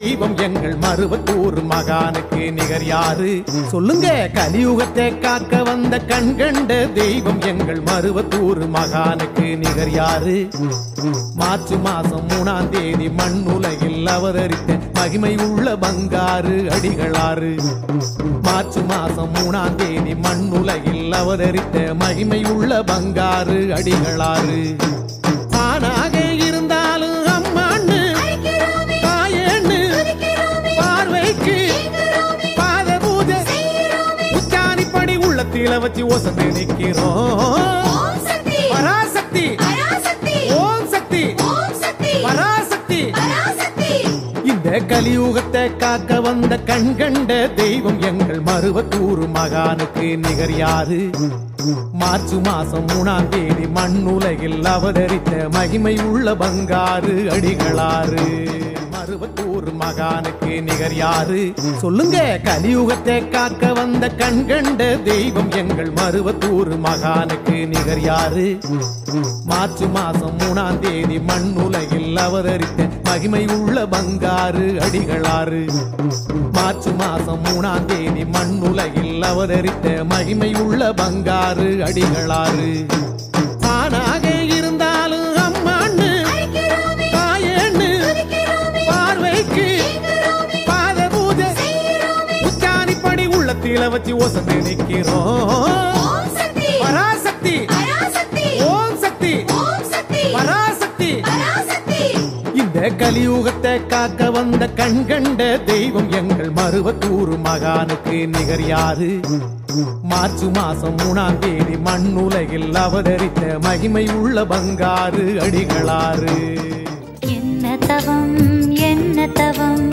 தெய்வம் எங்கள் மருவத்தூர் மகானுக்கு நிகர் யாரு சொல்லுங்க கலியுகத்தை காக்க வந்த கண்கண்ட தெய்வம் எங்கள் மருவத்தூர் மகானுக்கு நிகர் யாரு மார்ச் மாசம் மூணாம் தேதி மண்ணுலகில் அவதரித்த மகிமை உள்ள பங்காரு அடிகளாறு மார்ச் மாசம் மூணாம் தேதி மண்ணுலகில் அவதரித்த மகிமை உள்ள பங்காரு அடிகளாறு ஆணாக இருந்தாலும் அம்மான்னு தாயேன்னு பார்வைக்கு பாத பூஜை உச்சாணிப்படி உள்ளத்தில வச்சு ஒசந்து நிக்கிறோம் பராசக்தி ஓம் சக்தி பராசக்தி இந்த கலியுகத்தை காக்க வந்த கண்கண்ட தெய்வம் எங்கள் மருவத்தூர் மகானுக்கு நிகர் யாரு மார்ச் மாசம் மூணாம் தேதி மண்ணுலகில் அவதரித்த மகிமை உள்ள பங்காரு அடிகளாறு மருவத்தூர் மகானுக்கு நிகர் யாரு சொல்லுங்க கலியுகத்தை காக்க வந்த கண்கண்ட தெய்வம் எங்கள் மருவத்தூர் மகானுக்கு நிகர் யாரு மார்ச் மாசம் மூணாம் தேதி மண்ணுலகில் அவதரித்த மகிமை உள்ள பங்காரு அடிகளாறு மார்ச் மாசம் மூணாம் தேதி மண்ணுலகில் அவதரித்த மகிமை உள்ள பங்காரு அடிகளாறு ஆணாக இருந்தாலும் அம்மான்னு தாயேன்னு பார்வைக்கு பாத பூஜை உச்சாணிப்படி உள்ளத்தில வச்சு ஒசந்து நிக்கிறோம் பராசக்தி ஓம் சக்தி பராசக்தி இந்த கலியுகத்தை காக்க வந்த கண்கண்ட தெய்வம் எங்கள் மருவத்தூர் மகானுக்கு நிகர் யாரு மார்ச் மாசம் மூணாம் தேதி மண்ணுலகில் அவதரித்த மகிமை உள்ள பங்காரு அடிகளாறு என்ன தவம் என்ன தவம்